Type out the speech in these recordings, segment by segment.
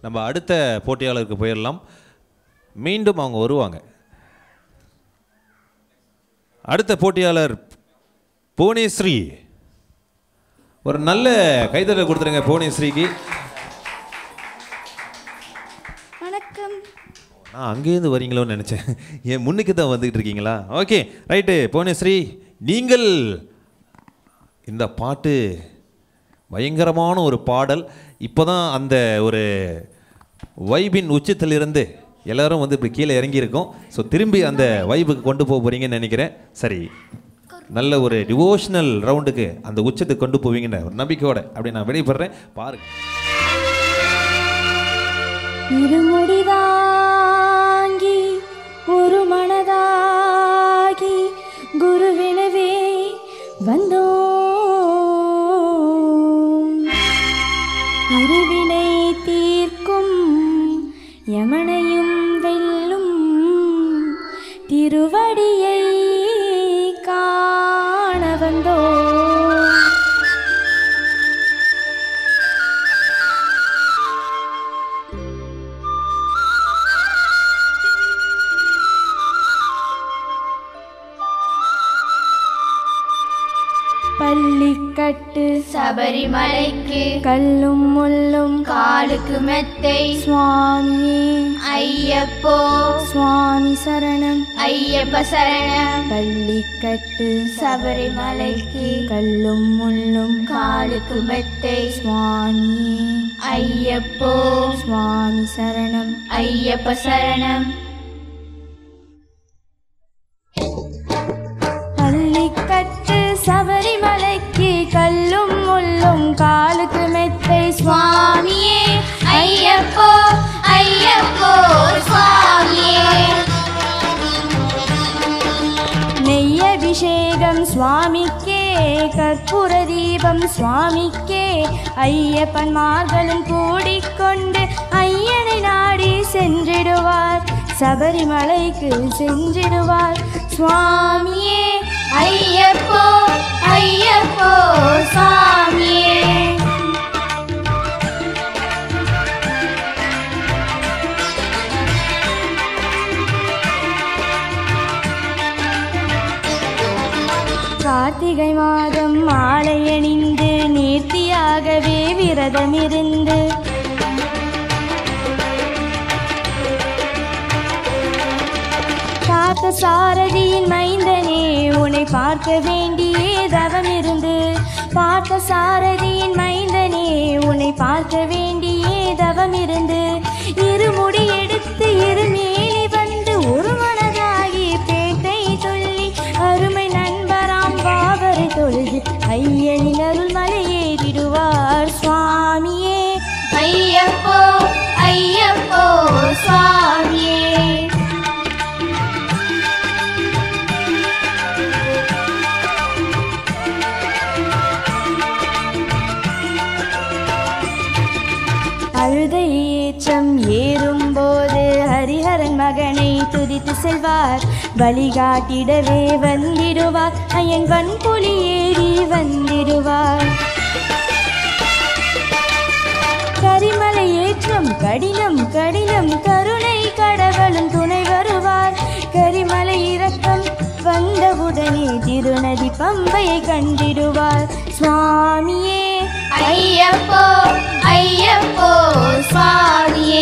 நம்ம அடுத்த போட்டியாளருக்கு போயிடலாம் மீண்டும் அவங்க வருவாங்க அடுத்த போட்டியாளர் புவனேஸ்ரீ ஒரு நல்ல கைதட்டல் கொடுத்துருங்க புவனேஸ்ரீக்கு வணக்கம் நான் அங்கேருந்து வரீங்களோன்னு நினச்சேன் என் முன்னுக்கு தான் வந்துக்கிட்டு இருக்கீங்களா ஓகே ரைட்டு புவனேஸ்ரீ நீங்கள் இந்த பாட்டு பயங்கரமான ஒரு பாடல் இப்போ தான் அந்த ஒரு வைபின் உச்சத்திலிருந்து எல்லாரும் வந்து இப்படி கீழே இறங்கியிருக்கோம் ஸோ திரும்பி அந்த வைபுக்கு கொண்டு போக போகிறீங்கன்னு நினைக்கிறேன் சரி நல்ல ஒரு டிவோஷனல் ரவுண்டுக்கு அந்த உச்சத்துக்கு கொண்டு போவீங்கன்ற ஒரு நம்பிக்கையோட அப்படி நான் விடைபெறேன் பாருங்க இருமுடிதாங்கி ஒரு மனதாகி குருவினவே வந்தோம் அருவினை தீர்க்கும் யமனையும் வெல்லும் திருவடியை காண வந்தோம் பள்ளிக்கட்டு சபரிமலைக்கு கல்லும் முள்ளும் காலுக்கு மெத்தை சுவாமியே ஐயப்போ சுவாமி சரணம் ஐயப்ப சரணம் பள்ளிக்கட்டு சபரிமலைக்கு கல்லும் முள்ளும் காலுக்கு மெத்தை சுவாமியே ஐயப்போ சுவாமி சரணம் ஐயப்ப சரணம் பள்ளிக்கட்டு சபரிமலைக்கு கல்லும் முள்ளும் காலுக்கு மெத்தை சுவாமியே ஐயப்போ ஐயப்போ சுவாமியே நெய் அபிஷேகம் சுவாமிக்கே கற்பூர தீபம் சுவாமிக்கே ஐயப்பன்மார்களும் கூடிக்கொண்டு ஐயனை நாடி சென்றிடுவார் சபரிமலைக்கு சென்றிடுவார் சுவாமியே ஐயப்போ ஐயப்போ சுவாமியே கார்த்திகை மாதம் மாலை அணிந்து நேர்த்தியாகவே விரதமிருந்து பார்த்த சாரதியின் மைந்தனே உன்னை பார்க்க வேண்டியே தவம் இருந்து பார்த்த சாரதியின் மைந்தனே உன்னை பார்க்க வேண்டியே தவம் இருந்து இருமுடி எடுத்து இருமேனி வந்து ஒரு மனதாகி பேட்டை சொல்லி அருமை நண்பராம் பாவரை தொழுது ஐயனின் அருள் மலையேறிடுவார் சுவாமியே ஐயப்போ ஐயப்போ சுவாமியே அழுதை ஏற்றம் ஏறும்போது ஹரிஹரன் மகனை துதித்து செல்வார் வழிகாட்டிடவே வந்திடுவார் ஐயன் வன்புலி ஏறி வந்திடுவார் கரிமலை ஏற்றம் கடினம் கடினம் கருணை கடவுளும் துணை வருவார் கரிமலை இறக்கம் வந்தவுடனே திருநதி பம்பையை கண்டிடுவார் சுவாமியே ஐயப்போ ஐயப்போ சுவாமியே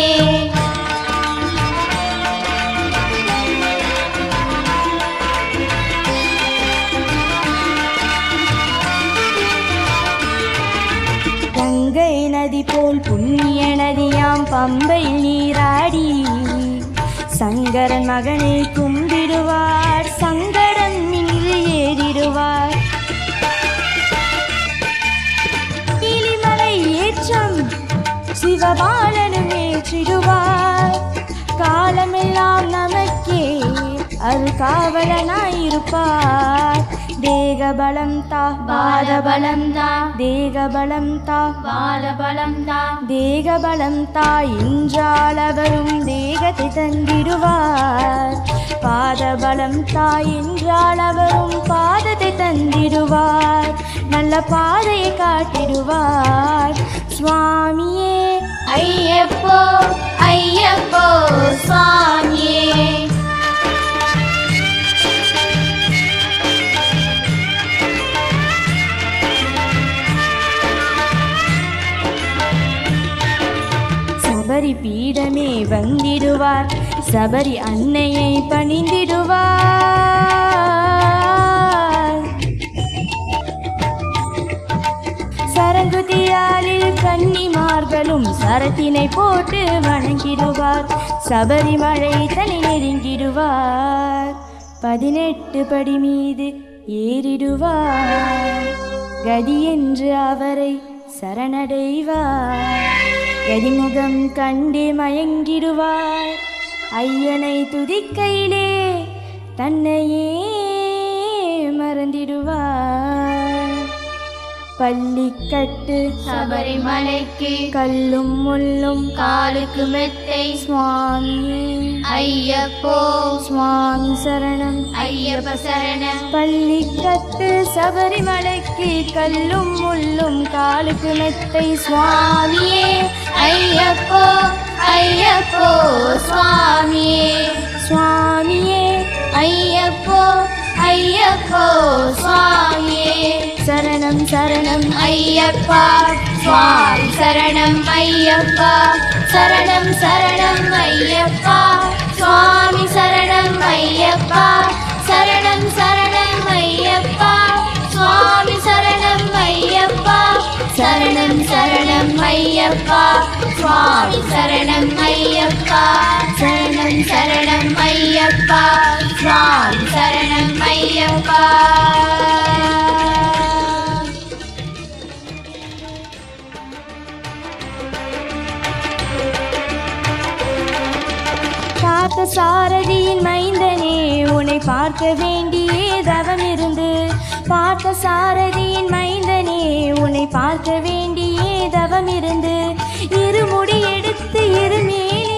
கங்கை நதி போல் புண்ணிய நதியாம் பம்பையில் நீராடி சங்கரன் மகனை கும்பிடுவார் சங்கடன் மீது ஏறிடுவார் கிளிமலை ஏற்றம் சிவபாலனும் ஏற்றிடுவார் காலமெல்லாம் நமக்கே அருள் காவலனாயிருப்பார் தேகபலம் தா பாதபலம் தா தேகபலம் தா பாதபலம் தா தேகபலம் தாய் என்றாலவரும் தேகத்தை தந்திடுவார் பாதபலம் தாய் என்றாலவரும் பாதத்தை தந்திடுவார் நல்ல பாதையை காட்டிடுவார் சுவாமியே ஐயப்போ ஐயப்போ சுவாமியே சபரி பீடமே வந்திடுவார் சபரி அன்னையை பணிந்திடுவார் சரங்குதியாலில் கன்னிமார்களும் சரத்தினை போட்டு வணங்கிடுவார் சபரிமலை தலை நெருங்கிடுவார் பதினெட்டு படி மீது ஏறிடுவார் கதி என்று அவரை சரணடைவார் கதிமுகம் கண்டு மயங்கிடுவார் ஐயனை துதிக்கையிலே தன்னையே மறந்திடுவார் பள்ளிக்கட்டு சபரிமலைக்கு கல்லும் முள்ளும் காலுக்கு மெத்தை சுவாமியே ஐயப்போ சுவாமி சரணம் ஐயப்ப சரணம் பள்ளிக்கட்டு சபரிமலைக்கு கல்லும் முள்ளும் காலுக்கு மெத்தை சுவாமி சுவாமியே ஐயப்போ ஐயப்போ சுவாமியே சுவாமியே ஐயப்போ ஐயப்போ சுவாமியே சரணம் சரணம் ஐயப்பா சுவாமி சரணம் ஐயப்பா சரணம் சரணம் ஐயப்பா சுவாமி சரணம் ஐயப்பா சரணம் சரணம் ஐயப்பா சுவாமி சரணம் ஐயப்பா சரணம் சரணம் ஐயப்பா சுவாமி சரணம் ஐயப்பா சரணம் சரணம் ஐயப்பா சுவாமி சரணம் ஐயப்பா பார்த்த சாரதியின் மைந்தனே உன்னை பார்க்க வேண்டியே தவம் இருந்து பார்த்த சாரதியின் மைந்தனே உன்னை பார்க்க வேண்டியே தவம் இருந்து இருமுடி எடுத்து இருமேனி